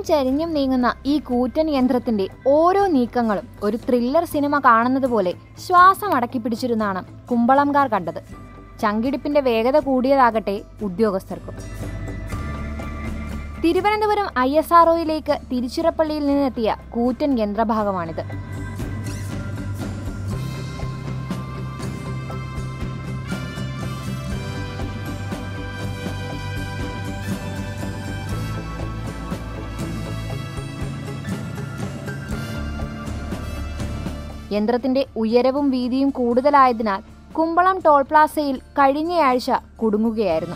ചരിഞ്ഞും നീങ്ങുന്ന ഈ കൂറ്റൻ യന്ത്രത്തിന്റെ ഓരോ നീക്കങ്ങളും ഒരു ത്രില്ലർ സിനിമ കാണുന്നത് പോലെ ശ്വാസം അടക്കി പിടിച്ചിരുന്നാണ് കുമ്പളംകാർ കണ്ടത് ചങ്കിടിപ്പിന്റെ വേഗത കൂടിയതാകട്ടെ ഉദ്യോഗസ്ഥർക്കും തിരുവനന്തപുരം ഐ എസ് ആർഒയിലേക്ക് തിരുച്ചിറപ്പള്ളിയിൽ നിന്നെത്തിയ കൂറ്റൻ യന്ത്രഭാഗമാണിത് യന്ത്രത്തിന്റെ ഉയരവും വീതിയും കൂടുതലായതിനാൽ കുമ്പളം ടോൾ പ്ലാസയിൽ കഴിഞ്ഞയാഴ്ച കുടുങ്ങുകയായിരുന്നു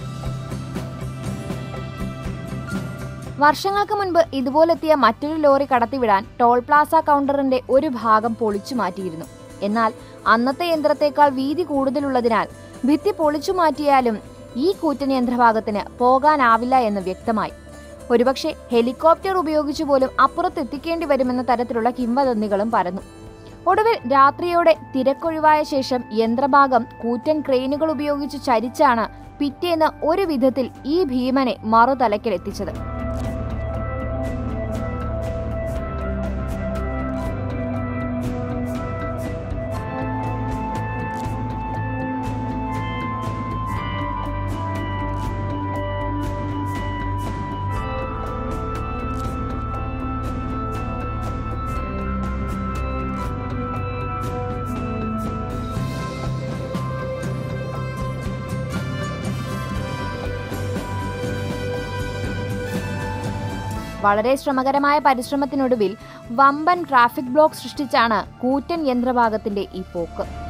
വർഷങ്ങൾക്ക് മുൻപ് ഇതുപോലെത്തിയ മറ്റൊരു ലോറി കടത്തിവിടാൻ ടോൾ പ്ലാസ കൗണ്ടറിന്റെ ഒരു ഭാഗം പൊളിച്ചു മാറ്റിയിരുന്നു എന്നാൽ അന്നത്തെ യന്ത്രത്തേക്കാൾ വീതി കൂടുതലുള്ളതിനാൽ ഭിത്തി പൊളിച്ചു മാറ്റിയാലും ഈ കൂറ്റൻ യന്ത്രഭാഗത്തിന് പോകാനാവില്ല എന്ന് വ്യക്തമായി ഒരുപക്ഷെ ഹെലികോപ്റ്റർ ഉപയോഗിച്ചു പോലും അപ്പുറത്തെത്തിക്കേണ്ടി വരുമെന്ന തരത്തിലുള്ള കിംവദന്തികളും പരന്നു ഒടുവിൽ രാത്രിയോടെ തിരക്കൊഴിവായ ശേഷം യന്ത്രഭാഗം കൂറ്റൻ ക്രെയിനുകൾ ഉപയോഗിച്ച് ചരിച്ചാണ് പിറ്റേന്ന് ഒരു വിധത്തിൽ ഈ ഭീമനെ മറുതലക്കിലെത്തിച്ചത് വളരെ ശ്രമകരമായ പരിശ്രമത്തിനൊടുവിൽ വമ്പൻ ട്രാഫിക് ബ്ലോക്ക് സൃഷ്ടിച്ചാണ് കൂറ്റൻ യന്ത്രഭാഗത്തിന്റെ ഈ പോക്ക്